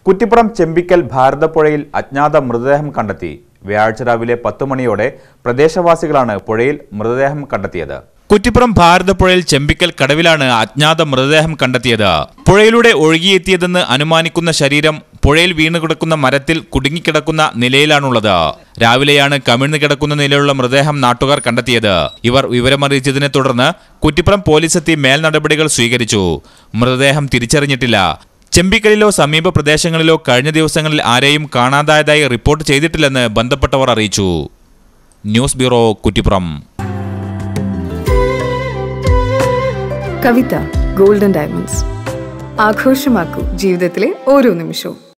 കുറ്റിപ്പുറം ചെമ്പിക്കൽ ഭാരതപ്പുഴയിൽ അജ്ഞാത മൃതദേഹം കണ്ടെത്തി വ്യാഴാഴ്ച രാവിലെ പത്ത് മണിയോടെ പ്രദേശവാസികളാണ് പുഴയിൽ മൃതദേഹം കണ്ടെത്തിയത് കുറ്റിപ്പുറം ഭാരതപ്പുഴയിൽ ചെമ്പിക്കൽ കടവിലാണ് അജ്ഞാത മൃതദേഹം കണ്ടെത്തിയത് പുഴയിലൂടെ ഒഴുകിയെത്തിയതെന്ന് അനുമാനിക്കുന്ന ശരീരം പുഴയിൽ വീണുകിടക്കുന്ന മരത്തിൽ കുടുങ്ങിക്കിടക്കുന്ന നിലയിലാണുള്ളത് രാവിലെയാണ് കമിഴ്ന്നു കിടക്കുന്ന നിലയിലുള്ള മൃതദേഹം നാട്ടുകാർ കണ്ടെത്തിയത് ഇവർ വിവരമറിയിച്ചതിനെ തുടർന്ന് കുറ്റിപ്പുറം പോലീസെത്തി മേൽനടപടികൾ സ്വീകരിച്ചു മൃതദേഹം തിരിച്ചറിഞ്ഞിട്ടില്ല ചെമ്പിക്കലിലോ സമീപ പ്രദേശങ്ങളിലോ കഴിഞ്ഞ ദിവസങ്ങളിൽ ആരെയും കാണാതായതായി റിപ്പോർട്ട് ചെയ്തിട്ടില്ലെന്ന് ബന്ധപ്പെട്ടവർ അറിയിച്ചു news bureau Kuttippuram Kavitha golden diamonds ആഘോഷമാക്കൂ ജീവിതത്തിലെ ഓരോ നിമിഷവും